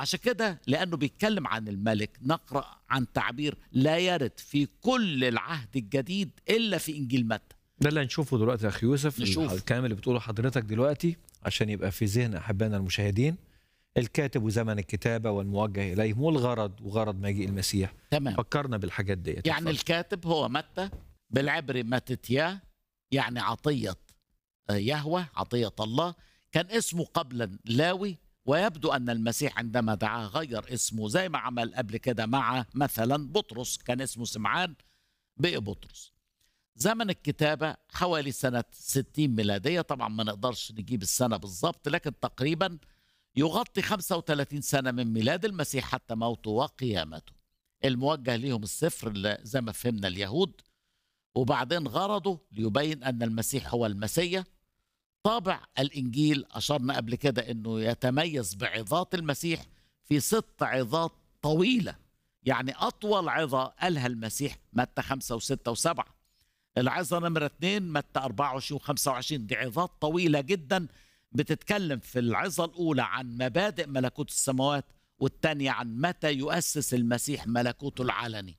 عشان كده لأنه بيتكلم عن الملك نقرأ عن تعبير لا يرد في كل العهد الجديد إلا في إنجيل متى ده اللي هنشوفه دلوقتي يا اخي يوسف نشوف. الكلام اللي بتقوله حضرتك دلوقتي عشان يبقى في ذهن احبائنا المشاهدين الكاتب وزمن الكتابه والموجه اليهم والغرض وغرض مجيء المسيح تمام فكرنا بالحاجات ديت يعني اتفضل. الكاتب هو متى بالعبري متتيا يعني عطية آه، يهوه عطية الله كان اسمه قبلا لاوي ويبدو أن المسيح عندما دعاه غير اسمه زي ما عمل قبل كده مع مثلا بطرس كان اسمه سمعان بقي بطرس زمن الكتابة حوالي سنة 60 ميلادية طبعا ما نقدرش نجيب السنة بالظبط لكن تقريبا يغطي 35 سنة من ميلاد المسيح حتى موته وقيامته الموجه ليهم السفر اللي زي ما فهمنا اليهود وبعدين غرضه ليبين ان المسيح هو المسيا طابع الانجيل اشرنا قبل كده انه يتميز بعظات المسيح في ست عظات طويله يعني اطول عظه قالها المسيح متى خمسه وسته وسبعه العظه نمره اثنين متى 24 و25 دي عظات طويله جدا بتتكلم في العظه الاولى عن مبادئ ملكوت السماوات والثانيه عن متى يؤسس المسيح ملكوته العلني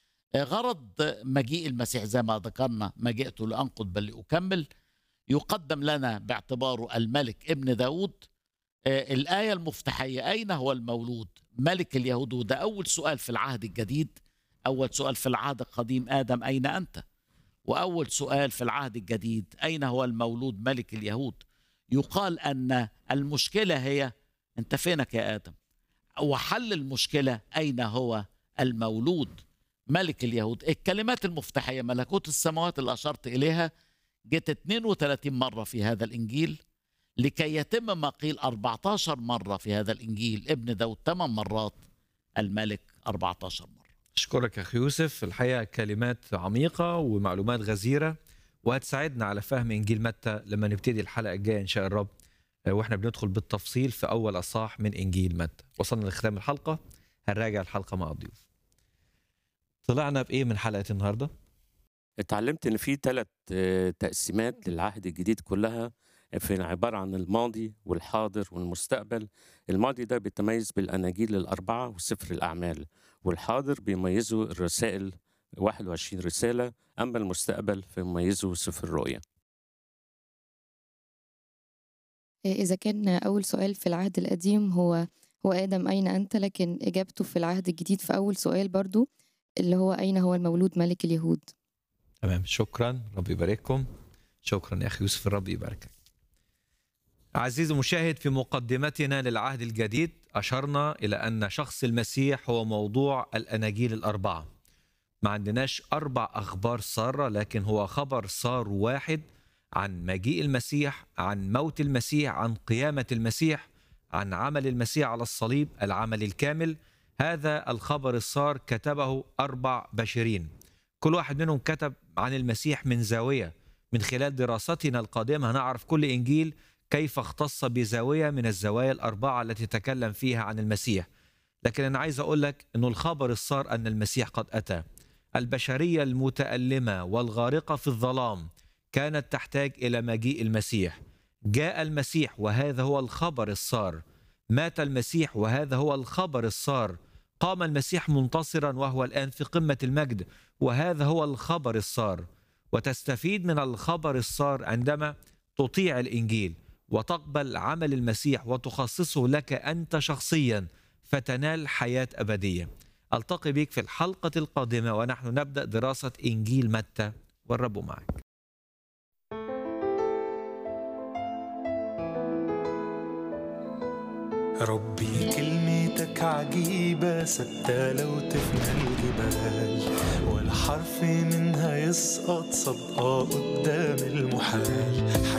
غرض مجيء المسيح زي ما ذكرنا ما جئت لأنقض بل لأكمل يقدم لنا باعتباره الملك ابن داود آه، الآية المفتاحية أين هو المولود ملك اليهود وده أول سؤال في العهد الجديد أول سؤال في العهد القديم آدم أين أنت وأول سؤال في العهد الجديد أين هو المولود ملك اليهود يقال أن المشكلة هي أنت فينك يا آدم وحل المشكلة أين هو المولود ملك اليهود الكلمات المفتاحية ملكوت السماوات اللي أشرت إليها جت 32 مرة في هذا الإنجيل لكي يتم ما قيل 14 مرة في هذا الإنجيل ابن داود 8 مرات الملك 14 مرة اشكرك يا اخي يوسف الحقيقه كلمات عميقه ومعلومات غزيره وهتساعدنا على فهم انجيل متى لما نبتدي الحلقه الجايه ان شاء الرب آه، واحنا بندخل بالتفصيل في اول اصحاح من انجيل متى وصلنا لختام الحلقه هنراجع الحلقه مع الضيوف طلعنا بايه من حلقه النهارده اتعلمت ان في ثلاث تقسيمات للعهد الجديد كلها في عباره عن الماضي والحاضر والمستقبل الماضي ده بيتميز بالاناجيل الاربعه وسفر الاعمال والحاضر بيميزه الرسائل 21 رساله اما المستقبل فيميزه سفر الرؤيا إذا كان أول سؤال في العهد القديم هو هو آدم أين أنت لكن إجابته في العهد الجديد في أول سؤال برضو اللي هو أين هو المولود ملك اليهود تمام شكرا رب يبارككم شكرا يا اخي يوسف الرب يباركك عزيزي المشاهد في مقدمتنا للعهد الجديد أشرنا إلى أن شخص المسيح هو موضوع الأناجيل الأربعة ما عندناش أربع أخبار سارة لكن هو خبر سار واحد عن مجيء المسيح عن موت المسيح عن قيامة المسيح عن عمل المسيح على الصليب العمل الكامل هذا الخبر السار كتبه أربع بشرين كل واحد منهم كتب عن المسيح من زاوية من خلال دراستنا القادمة هنعرف كل إنجيل كيف اختص بزاوية من الزوايا الأربعة التي تكلم فيها عن المسيح لكن أنا عايز أقول لك أنه الخبر السار أن المسيح قد أتى البشرية المتألمة والغارقة في الظلام كانت تحتاج إلى مجيء المسيح جاء المسيح وهذا هو الخبر السار مات المسيح وهذا هو الخبر السار قام المسيح منتصرا وهو الآن في قمة المجد وهذا هو الخبر السار وتستفيد من الخبر السار عندما تطيع الإنجيل وتقبل عمل المسيح وتخصصه لك أنت شخصيا فتنال حياة أبدية ألتقي بك في الحلقة القادمة ونحن نبدأ دراسة إنجيل متى والرب معك ربي كلمتك عجيبة ثابتة لو تفنى الجبال ولا حرف منها يسقط صدقة قدام المحال